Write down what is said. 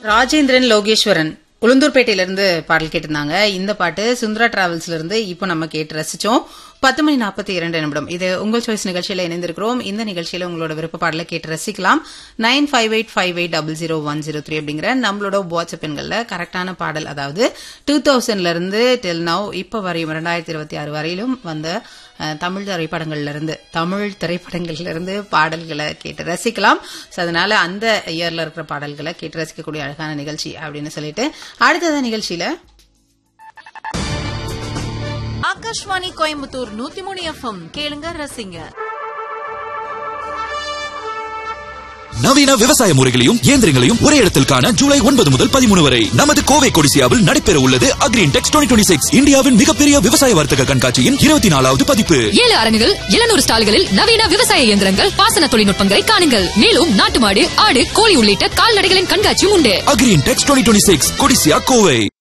ராஜேந்திரன் லோகேஸ்வரன் உளுந்தூர்பேட்டையில இருந்து பாடல் கேட்டிருந்தாங்க இந்த பாட்டு சுந்தரா டிராவல்ஸ்ல இருந்து இப்போ நம்ம கேட்டு ரசிச்சோம் பத்து மணி நாற்பத்தி இரண்டு நிமிடம் இது உங்கள் சாய்ஸ் நிகழ்ச்சியில இணைந்திருக்கிறோம் இந்த நிகழ்ச்சியில உங்களோட விருப்ப பாடலை கேட்டு ரசிக்கலாம் nine five eight five eight double zero one zero three அப்படிங்கிற நம்மளோட வாட்ஸ்அப் எண்கள்ல கரெக்டான பாடல் அதாவது டூ தௌசண்ட்ல இருந்து டில் நவ் இப்ப வரையும் இரண்டாயிரத்தி இருபத்தி ஆறு வரையிலும் வந்த அஹ், தமிழ் திரைப்படங்கள்ல இருந்து தமிழ் திரைப்படங்கள்ல இருந்து பாடல்களை கேட்டு ரசிக்கலாம் So, அதனால அந்த இயர்ல இருக்கிற பாடல்களை கேட்டு ரசிக்கக்கூடிய அழகான நிகழ்ச்சி அப்படின்னு சொல்லிட்டு அடுத்தத நிகழ்ச்சியில ஆகாஷ்வாணி கோயம்புத்தூர் நூத்தி மூணு எஃப்எம் கேளுங்க ரசிங்க நவீன விவசாய முறைகளையும் இயந்திரங்களையும் ஒரே இடத்தில் காண ஜூலை ஒன்பது முதல் பதிமூணு வரை நமது கோவை கொடிசியாவில் நடைபெற உள்ளது அக்ரீன் டெக்ஸ் டுவெண்ட்டி சிக்ஸ் இந்தியாவின் மிகப்பெரிய விவசாய வர்த்தக கண்காட்சியின் இருபத்தி நாலாவது பதிப்பு ஏழு அரங்குகள் எழுநூறு ஸ்டால்களில் நவீன விவசாய இயந்திரங்கள் பாசன தொழில்நுட்பங்களை காணுங்கள் மேலும் நாட்டு மாடு ஆடு கோழி உள்ளிட்ட கால்நடைகளின் கண்காட்சியும் உண்டு அக்ரீன் டெக்ஸ் டுவெண்ட்டி சிக்ஸ் கொடிசியா கோவை